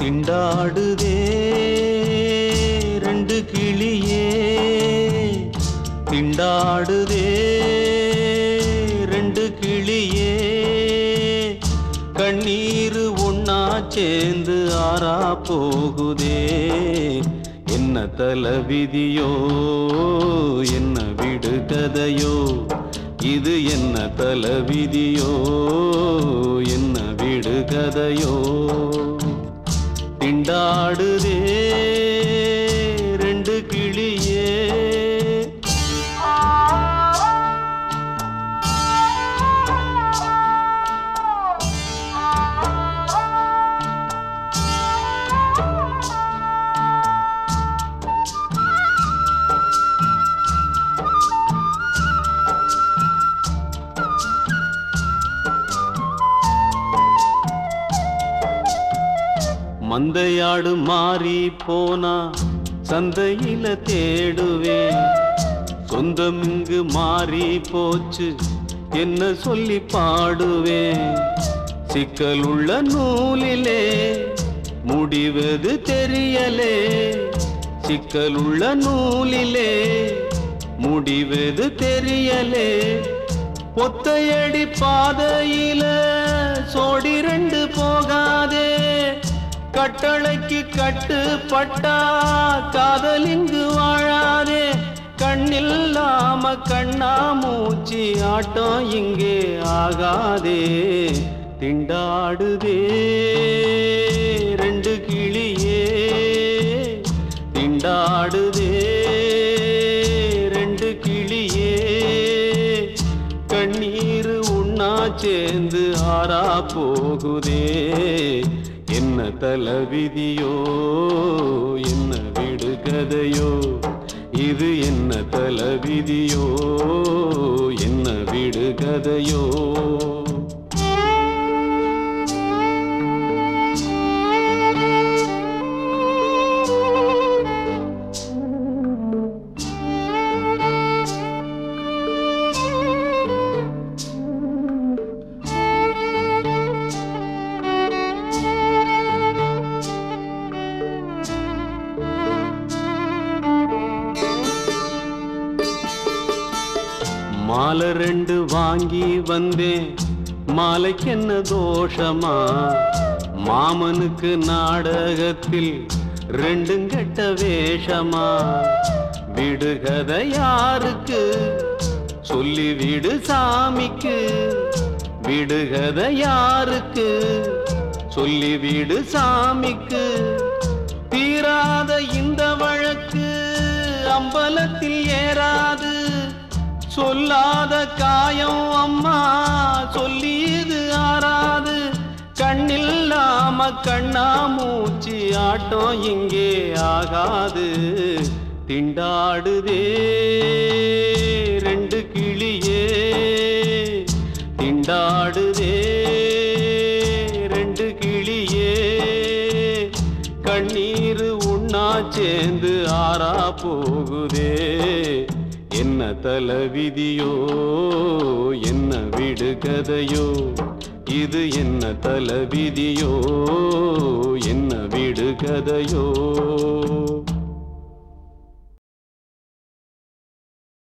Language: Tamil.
திண்டாடுதே ரெண்டு கிளியே திண்டாடுதே ரெண்டு கிளியே கண்ணீர் ஒன்னா சேர்ந்து ஆறா போகுதே என்ன தல விதியோ என்ன விடு கதையோ இது என்ன தல விதியோ என்ன விடு கதையோ திண்டாடுதே ரெண்டு கிளியே மந்தையாடு மாறி போனா சந்தையில தேடுவேன் சொந்தம் இங்கு மாறி போச்சு என்ன சொல்லி பாடுவேன் சிக்கல் உள்ள நூலிலே முடிவது தெரியலே சிக்கல் உள்ள நூலிலே முடிவது தெரியலே ஒத்தையடி பாதையில சோடி ரெண்டு போகாதே கட்டளைக்கு கட்டுப்பட்டா காதல் இங்கு வாழாதே கண்ணில்லாம கண்ணா மூச்சி ஆட்டம் இங்கே ஆகாதே திண்டாடுதே ரெண்டு கிளியே திண்டாடுதே ரெண்டு கிளியே கண்ணீர் உண்ணா சேர்ந்து ஆறா போகுதே என்ன தல விதியோ என்ன விடு கதையோ இது என்ன தல விதியோ என்ன விடு கதையோ மாலை ரெண்டு வாங்கி வந்தேன் மாலைக்கு என்ன தோஷமா மாமனுக்கு நாடகத்தில் ரெண்டும் கெட்ட வேஷமா விடுகதை யாருக்கு சொல்லி விடு சாமிக்கு விடுகதை யாருக்கு சொல்லி விடு சாமிக்கு தீராத இந்த வழக்கு அம்பலத்தில் ஏறாது சொல்லாத காயம் அம்மா சொல்லி இது ஆறாது கண்ணில்லாம கண்ணா மூச்சு ஆட்டம் இங்கே ஆகாது திண்டாடுதே ரெண்டு கிளியே திண்டாடுதே ரெண்டு கிளியே கண்ணீர் உண்ணா சேர்ந்து ஆறா போகுதே என்ன தல விதியோ என்ன விடு கதையோ இது என்ன தல விதியோ என்ன விடு கதையோ